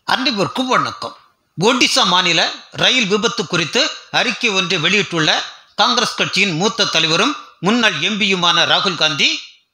அனைவருக்கும் வணக்கம் ஒடிசா மாநில ரயில் விபத்து குறித்து அறிக்கை ஒன்றை வெளியிட்டுள்ள காங்கிரஸ் கட்சியின் மூத்த தலைவரும் முன்னாள் எம்பியுமான ராகுல் காந்தி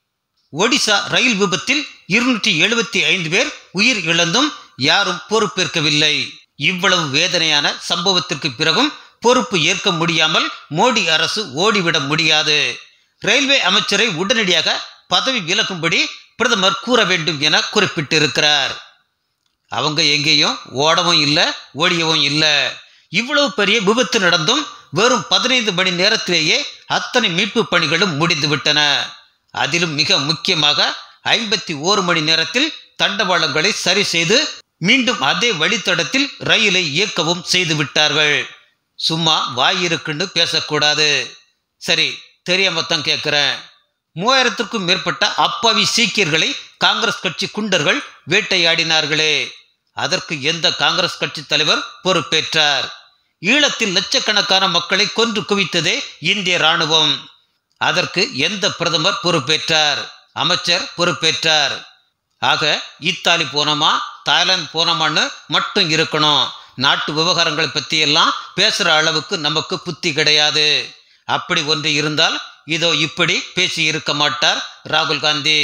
ஒடிசா ரயில் விபத்தில் இருநூற்றி எழுபத்தி ஐந்து பேர் உயிர் இழந்தும் யாரும் பொறுப்பேற்கவில்லை இவ்வளவு வேதனையான சம்பவத்திற்கு பிறகும் பொறுப்பு ஏற்க முடியாமல் மோடி அரசு ஓடிவிட முடியாது ரயில்வே அமைச்சரை உடனடியாக பதவி விலகும்படி பிரதமர் கூற வேண்டும் என குறிப்பிட்டிருக்கிறார் அவங்க எங்கேயும் ஓடவும் இல்லை ஓடியவும் இல்லை இவ்வளவு பெரிய விபத்து நடந்தும் வெறும் பதினைந்து மணி நேரத்திலேயே அத்தனை மீட்பு பணிகளும் முடிந்துவிட்டன அதிலும் மிக முக்கியமாக ஐம்பத்தி ஓரு மணி நேரத்தில் தண்டவாளங்களை சரி செய்து மீண்டும் அதே வழித்தடத்தில் ரயிலை இயக்கவும் செய்து விட்டார்கள் சும்மா வாயிருக்குன்னு பேசக்கூடாது சரி தெரியாம தான் கேட்குறேன் மூவாயிரத்திற்கும் மேற்பட்ட அப்பாவி சீக்கியர்களை காங்கிரஸ் கட்சி குண்டர்கள் வேட்டையாடினார்களே அதற்கு எந்த காங்கிரஸ் கட்சி தலைவர் பொறுப்பேற்றார் ஈழத்தில் லட்சக்கணக்கான மக்களை கொன்று குவித்ததே இந்திய ராணுவம் அதற்கு எந்த பிரதமர் பொறுப்பேற்றார் அமைச்சர் பொறுப்பேற்றார் ஆக இத்தாலி போனோமா தாய்லாந்து போனோமான்னு மட்டும் இருக்கணும் நாட்டு விவகாரங்களை பற்றி எல்லாம் பேசுகிற அளவுக்கு நமக்கு புத்தி கிடையாது அப்படி ஒன்று இருந்தால் இதோ இப்படி பேசி இருக்க மாட்டார் ராகுல் Gandhi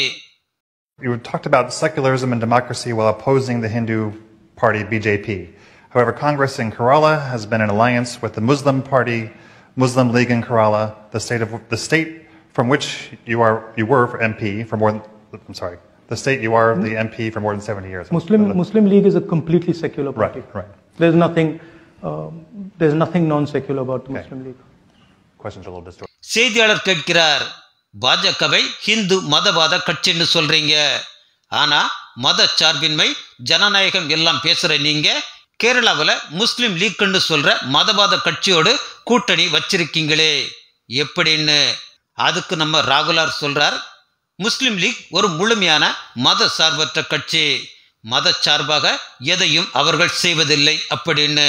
You talked about secularism and democracy while opposing the Hindu party BJP. However, Congress in Kerala has been in alliance with the Muslim party, Muslim League in Kerala, the state of the state from which you are you were MP for more than I'm sorry, the state you are the MP for more than 70 years. Muslim Muslim League is a completely secular party. Right, right. There's nothing um, there's nothing non-secular about the Okay. Muslim League. Questions are a little distorted. செய்தியாளர் கேட்கிறார் பாஜகவை ஹிந்து மதவாத கட்சின்னு சொல்றீங்க ஆனா மத சார்பின்மை ஜனநாயகம் எல்லாம் பேசுற நீங்க கேரளாவில் முஸ்லிம் லீக்னு சொல்ற மதவாத கட்சியோடு கூட்டணி வச்சிருக்கீங்களே எப்படின்னு அதுக்கு நம்ம ராகுலார் சொல்றார் முஸ்லிம் லீக் ஒரு முழுமையான மத சார்பற்ற கட்சி மத சார்பாக எதையும் அவர்கள் செய்வதில்லை அப்படின்னு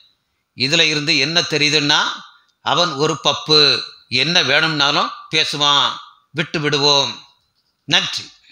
இதுல இருந்து என்ன தெரியுதுன்னா அவன் ஒரு பப்பு என்ன வேணும்னாலும் பேசுவான் விட்டு விடுவோம் நன்றி